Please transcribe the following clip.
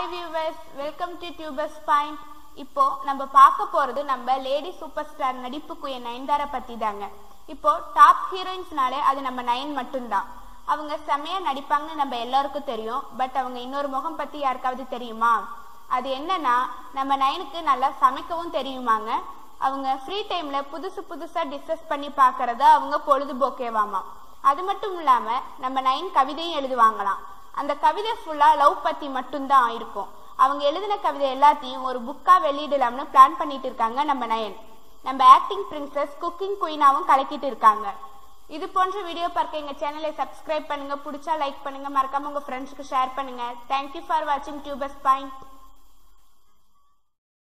hi viewers welcome to Tubers Point இப்போ நம்ம பார்க்க போறது நம்ம லேடி சூப்பர் ஸ்டார் நடிப்பு குயின் நயன்தாரா பத்தி தாங்க இப்போ டாப் ஹீரோயின்ஸ்னாலே அது நம்ம நயன் மட்டும்தான் அவங்க செமையா நடிப்பாங்கன்னு நம்ம எல்லாருக்கும் தெரியும் பட் அவங்க இன்னொரு முகம் பத்தி யாருக்காவது தெரியுமா அது என்னன்னா நம்ம நயனுக்கு நல்லா சமைக்கவும் தெரியுமாங்க அவங்க ஃப்ரீ டைம்ல புதுசு புதுசா டிஸ்கஸ் பண்ணி பார்க்கறத அவங்க பொழுதுபோக்கேவாமா அது மட்டும் இல்லாம நம்ம நயன் கவிதையும் எழுதுவாங்களாம் அந்த கவிதை ஃபுல்லா லவ் பத்தி மட்டும்தான் இருக்கும் அவங்க எழுதின கவிதை எல்லாத்தையும் ஒரு புக்கா வெளியிடலாம்னு பிளான் பண்ணிட்டு இருக்காங்க நம்ம நயன் நம்ம ஆக்டிங் பிரின்சஸ் குக்கிங் குயினாவும் கலக்கிட்டு இருக்காங்க இது போன்ற வீடியோ பார்க்க எங்க சேனலை சப்ஸ்கிரைப் பண்ணுங்க பிடிச்சா லைக் பண்ணுங்க மறக்காம உங்க ஃப்ரெண்ட்ஸ்க்கு ஷேர் பண்ணுங்க தேங்க்யூ ஃபார் வாட்சிங் டியூபர்ஸ் பாயிண்ட்